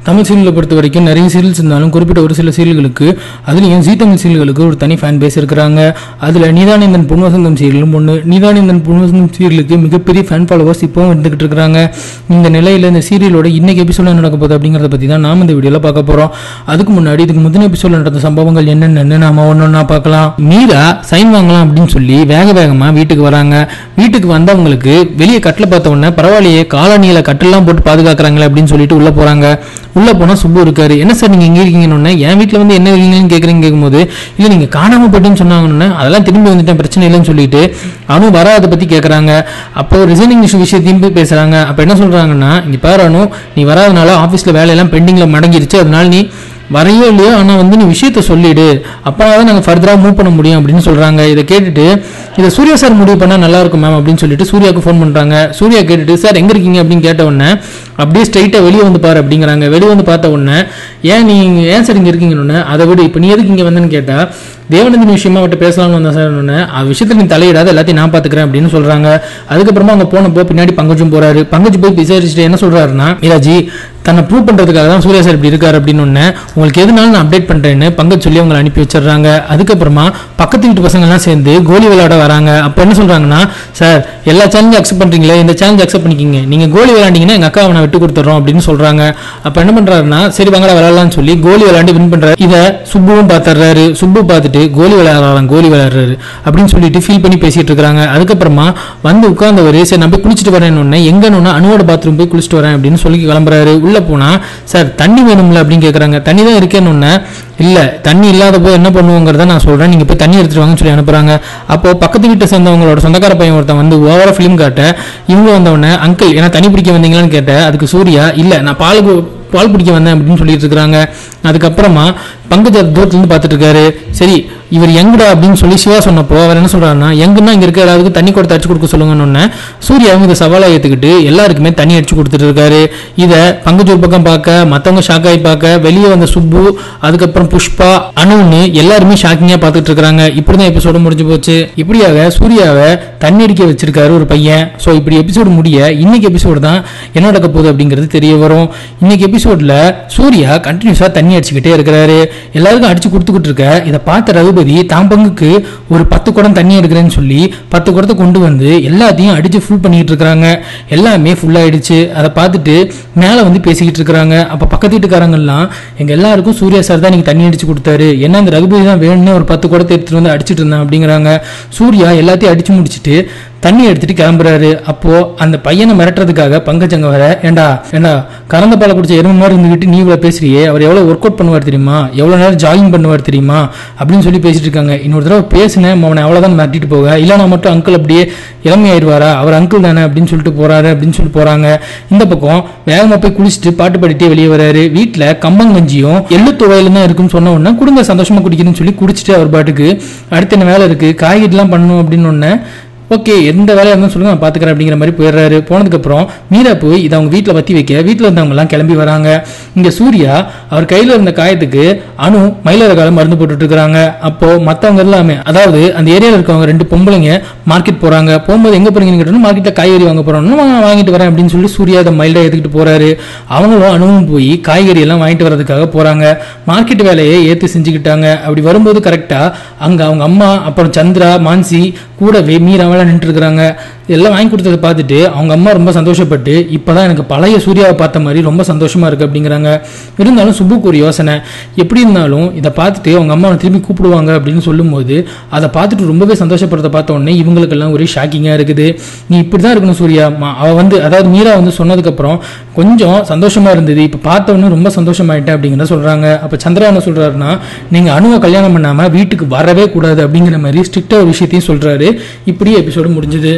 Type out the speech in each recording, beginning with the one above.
தமிழ் சீரியலை பொறுத்த வரைக்கும் நிறைய சீரியல்ஸ் இருந்தாலும் குறிப்பிட்ட ஒரு சில சீரியல்களுக்கு அதுலேயும் ஜீ தமிழ் சீரியல்களுக்கு ஒரு தனி ஃபேன் பேஸ் இருக்கிறாங்க அதில் நீதானந்தன் பொன்வசந்தம் சீரியலும் ஒன்று நீதானந்தன் பொன்வசந்தம் சீரியலுக்கு மிகப்பெரிய ஃபேன் ஃபாலோவர்ஸ் இப்போவும் இருந்துகிட்டு இருக்கிறாங்க இந்த நிலையில் இந்த சீரியலோட இன்னைக்கு எபிசோட நடக்க போகுது அப்படிங்கிறத பற்றி தான் நாம் இந்த வீடியோவில் பார்க்க போகிறோம் அதுக்கு முன்னாடி இதுக்கு முந்தின எபிசோட நடந்த சம்பவங்கள் என்னென்னு நாம ஒன்றா பார்க்கலாம் மீரா சைன் வாங்கலாம் அப்படின்னு சொல்லி வேக வேகமாக வீட்டுக்கு வராங்க வீட்டுக்கு வந்தவங்களுக்கு வெளியே கட்டில் பார்த்த உடனே பரவாயில்லையே காலனியில் கட்டெல்லாம் போட்டு பாதுகாக்கிறாங்களே அப்படின்னு சொல்லிட்டு உள்ளே போகிறாங்க உள்ளே போனால் சுப்பு இருக்காரு என்ன சார் நீங்கள் எங்கே இருக்கீங்கன்னு என் வீட்டில் வந்து என்ன இருக்கீங்கன்னு கேட்குறீங்க கேட்கும்போது இல்லை நீங்கள் காணாமல் போயிட்டுன்னு சொன்னாங்கன்னு அதெல்லாம் திரும்பி வந்துட்டேன் பிரச்சனை இல்லைன்னு சொல்லிட்டு அவனும் வர அதை பற்றி கேட்குறாங்க அப்போ ரிசைனிங் இஷ்யூ விஷயத்தையும் போய் பேசுகிறாங்க அப்போ என்ன சொல்கிறாங்கன்னா இங்கே பாரு அனு நீ வராதனால ஆஃபீஸில் வேலையெல்லாம் பெண்டிங்கில் மடங்கிருச்சு அதனால நீ வரையோ இல்லையோ ஆனால் வந்து நீ விஷயத்த சொல்லிடு அப்போ தான் நாங்கள் ஃபர்தராக மூவ் பண்ண முடியும் அப்படின்னு சொல்கிறாங்க இதை கேட்டுட்டு இதை சூர்யா சார் முடிவு பண்ணால் நல்லா இருக்கும் மேம் அப்படின்னு சொல்லிட்டு சூர்யாவுக்கு ஃபோன் பண்ணுறாங்க சூர்யா கேட்டுட்டு சார் எங்கே இருக்கீங்க அப்படின்னு கேட்ட உடனே அப்படியே ஸ்ட்ரைட்டாக வெளியே வந்து பாரு அப்படிங்கிறாங்க வெளியே வந்து பார்த்த உடனே ஏன் நீங்கள் ஏன் சார் இங்கே இருக்கீங்கன்னு அதை விட இப்போ நீ எதுக்கு இங்கே வந்தேன்னு கேட்டால் தேவநந்தினி விஷயமா அவட்ட பேசலாம்னு வந்தேன் சார் உடனே அது விஷயத்தில் நீ தலையிடாத எல்லாத்தையும் நான் பார்த்துக்கிறேன் அப்படின்னு சொல்கிறாங்க அதுக்கப்புறமா அவங்க போனப்போ பின்னாடி பங்கஜும் போகிறாரு பங்கஜ் போய் விசாரிச்சுட்டு என்ன சொல்கிறாருன்னா மீராஜி தன்னை ப்ரூவ் பண்ணுறதுக்காக தான் சூர்யா சார் இப்படி இருக்காரு அப்படின்னு ஒன்று உங்களுக்கு எதுனாலும் நான் அப்டேட் பண்ணுறேன்னு பங்கஜ் சொல்லி அவங்களை அனுப்பி வச்சிடுறாங்க அதுக்கப்புறமா பக்கத்து வீட்டு பசங்கள்லாம் சேர்ந்து கோலி விளையாட வராங்க அப்போ என்ன சொல்கிறாங்கன்னா சார் எல்லா சேலஞ்சும் அக்செப்ட் பண்ணுறீங்களே இந்த சேலஞ்ச் அக்செப்ட் பண்ணிக்கிங்க நீங்கள் கோலி விளையாண்டிங்கன்னா எங்கள் அக்காவை நான் விட்டு கொடுத்துட்றோம் அப்படின்னு சொல்கிறாங்க அப்போ என்ன பண்ணுறாருன்னா சரி வாங்கடா விளையாடலாம்னு சொல்லி கோலி விளையாண்டு வின் பண்ணுறாரு இதை சுப்புவும் பார்த்துறாரு சுப்பு பார்த்துட்டு கோலி விளையாடுறாங்க கோலி விளையாடுறாரு அப்படின்னு சொல்லிட்டு ஃபீல் பண்ணி பேசிட்டு இருக்காங்க அதுக்கப்புறமா வந்து உட்கார்ந்தவர் சரி நான் போய் குளிச்சுட்டு வரேன்னு உடனே எங்கன்னு அணுவோட பாத்ரூம் போய் குளிச்சுட்டு வரேன் அப்படின்னு சொல்லி கிளம்புறாரு உள்ள போனா சார் தண்ணி வேணும்ல அப்படின்னு கேட்குறாங்க தண்ணி தான் இருக்கேன்னு உடனே இல்ல தண்ணி இல்லாத போது என்ன பண்ணுவோங்கிறத நான் சொல்றேன் நீங்க போய் தண்ணி எடுத்துட்டு வாங்கன்னு சொல்லி அனுப்புறாங்க அப்போ பக்கத்து வீட்டை சேர்ந்தவங்களோட சொந்தக்கார பையன் ஒருத்தன் வந்து ஓவரா ஃபிலிம் காட்ட இவங்க வந்தவொடனே அங்கிள் ஏன்னா தண்ணி பிடிக்க வந்தீங்களான்னு கேட்ட அதுக்கு சூர்யா இல்ல நான் பாலுக்கு பால் பிடிக்க வந்தேன் அப்படின்னு சொல்லிட்டு இருக்காங்க அதுக்கப்புறமா பங்கஜ தூரத்துலேருந்து பார்த்துட்டு இருக்காரு சரி இவர் எங்கடா அப்படின்னு சொல்லி சிவா சொன்னப்போ அவர் என்ன சொல்றாருன்னா எங்கன்னா இங்க இருக்க எல்லாருக்கும் தண்ணி கொடுத்து அடிச்சு கொடுக்க சொல்லுங்கன்னு சூர்யாவும் இதை சவாலாக ஏற்றுக்கிட்டு எல்லாருக்குமே தண்ணி அடிச்சு கொடுத்துட்டு இருக்காரு இதை பங்கஜ் ஒரு பக்கம் பார்க்க மற்றவங்க ஷாக் ஆகி பார்க்க வெளியே வந்த சுப்பு அதுக்கப்புறம் புஷ்பா அணுன்னு எல்லாருமே ஷாக்கிங்காக பார்த்துட்டு இருக்காங்க இப்படிதான் எபிசோடு முடிஞ்சு போச்சு இப்படியாக சூர்யாவை தண்ணி அடிக்க வச்சிருக்காரு ஒரு பையன் ஸோ இப்படி எபிசோடு முடிய இன்னைக்கு எபிசோடு தான் என்ன நடக்க போகுது அப்படிங்கிறது தெரிய வரும் இன்னைக்கு எபிசோட்ல சூர்யா கண்டினியூஸாக தண்ணி அடிச்சுக்கிட்டே இருக்கிறாரு எல்லாருக்கும் அடிச்சு கொடுத்துக்கிட்டு இருக்க இதை பார்த்த ரகுபதி தான் பங்குக்கு ஒரு பத்து குடம் தண்ணி எடுக்கிறேன்னு சொல்லி பத்து குடத்தை கொண்டு வந்து எல்லாத்தையும் அடிச்சு ஃபுல் பண்ணிட்டு இருக்காங்க எல்லாமே ஃபுல் ஆயிடுச்சு அதை பார்த்துட்டு மேலே வந்து பேசிக்கிட்டு இருக்காங்க அப்போ பக்கத்து வீட்டுக்காரங்கெல்லாம் எங்க எல்லாருக்கும் சூர்யா சார் தான் நீங்க தண்ணி அடிச்சு கொடுத்தாரு என்ன இந்த ரகுபதி தான் வேணும்னு ஒரு பத்து குடத்தை எடுத்துட்டு வந்து அடிச்சிட்டு இருந்தான் அப்படிங்கிறாங்க சூர்யா எல்லாத்தையும் அடிச்சு முடிச்சிட்டு தண்ணி எடுத்துட்டு கிளம்புறாரு அப்போ அந்த பையனை மிரட்டுறதுக்காக பங்கஜங்க வர ஏண்டா ஏண்டா கறந்த பாலை குடிச்ச எருமை மாதிரி இருந்துகிட்டு நீ இவ்வளவு பேசுறியே அவர் எவ்வளவு ஒர்க் அவுட் பண்ணுவார் தெரியுமா எவ்வளவு நேரம் ஜாகிங் பண்ணுவார் தெரியுமா அப்படின்னு சொல்லி பேசிட்டு இருக்காங்க இன்னொரு தடவை பேசினேன் அவனை அவ்வளவுதான் மிரட்டிட்டு போக இல்லைனா மட்டும் அங்கிள் அப்படியே இளமையாயிருவாரா அவர் அங்கிள் தானே அப்படின்னு சொல்லிட்டு போறாரு அப்படின்னு சொல்லி போறாங்க இந்த பக்கம் வேகமா போய் குளிச்சுட்டு பாட்டு பாடிட்டே வெளியே வராரு வீட்டுல கம்பங்கஞ்சியும் எள்ளு துவையில தான் இருக்குன்னு சொன்ன உடனே குடுங்க சந்தோஷமா குடிக்கணும்னு சொல்லி குடிச்சிட்டு அவர் பாட்டுக்கு அடுத்த என்ன வேலை இருக்கு காய்கறிலாம் பண்ணணும் அப்படின்னு உடனே ஓகே எந்த வேலையாக இருந்தாலும் சொல்லுங்க நான் பார்த்துக்கிறேன் அப்படிங்கிற மாதிரி போயிடுறாரு போனதுக்கப்புறம் மீரா போய் இதை அவங்க வீட்டில் பற்றி வைக்க வீட்டில் இருந்தவங்கலாம் கிளம்பி வராங்க இங்கே சூர்யா அவர் கையில் இருந்த காயத்துக்கு அணு மயிலரகால மருந்து போட்டுட்டு இருக்கிறாங்க அப்போ மற்றவங்க எல்லாமே அதாவது அந்த ஏரியாவில் இருக்கவங்க ரெண்டு பொம்பளைங்க மார்க்கெட் போகிறாங்க போகும்போது எங்கே போறீங்கன்னு கேட்டோம்னா மார்க்கெட்டில் காய்கறி வாங்க போகிறோம்னு வாங்கிட்டு வரேன் அப்படின்னு சொல்லி சூர்யா அதை மைல்டாக எடுத்துக்கிட்டு போகிறாரு அவங்களும் அணுவும் போய் காய்கறி எல்லாம் வாங்கிட்டு வர்றதுக்காக போகிறாங்க மார்க்கெட் வேலையை ஏற்று செஞ்சுக்கிட்டாங்க அப்படி வரும்போது கரெக்டாக அங்கே அவங்க அம்மா அப்புறம் சந்திரா மான்சி கூடவே மீராவெல்லாம் நின்று இருக்கிறாங்க எல்லாம் வாங்கி கொடுத்ததை பார்த்துட்டு அவங்க அம்மா ரொம்ப சந்தோஷப்பட்டு இப்போதான் எனக்கு பழைய சூர்யாவை பார்த்த மாதிரி ரொம்ப சந்தோஷமா இருக்கு அப்படிங்கிறாங்க இருந்தாலும் சுப்புக்கு ஒரு யோசனை எப்படி இருந்தாலும் இதை பார்த்துட்டு அவங்க அம்மா திரும்பி கூப்பிடுவாங்க அப்படின்னு சொல்லும்போது அதை பார்த்துட்டு ரொம்பவே சந்தோஷப்படுறத பார்த்த உடனே இவங்களுக்கெல்லாம் ஒரே ஷாக்கிங்காக இருக்குது நீ இப்படி தான் இருக்கணும் சூர்யா மா- அவ வந்து அதாவது மீரா வந்து சொன்னதுக்கப்புறம் கொஞ்சம் சந்தோஷமா இருந்தது இப்போ பார்த்த உடனே ரொம்ப சந்தோஷமாயிட்டேன் அப்படிங்கிறத சொல்றாங்க அப்போ சந்திரா என்ன சொல்றாருன்னா நீங்க அணுவை கல்யாணம் பண்ணாம வீட்டுக்கு வரவே கூடாது அப்படிங்கிற மாதிரி ஸ்ட்ரிக்டா ஒரு விஷயத்தையும் சொல்றாரு இப்படியே எபிசோடு முடிஞ்சது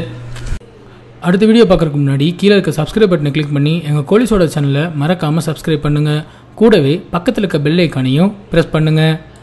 அடுத்த வீடியோ பார்க்கறதுக்கு முன்னாடி கீழே இருக்க சப்ஸ்கிரைப் பட்டனை கிளிக் பண்ணி எங்கள் கோலிஸோட சேனலை மறக்காமல் சப்ஸ்கிரைப் பண்ணுங்கள் கூடவே பக்கத்தில் இருக்க பெல் ஐக்கானையும் ப்ரெஸ் பண்ணுங்கள்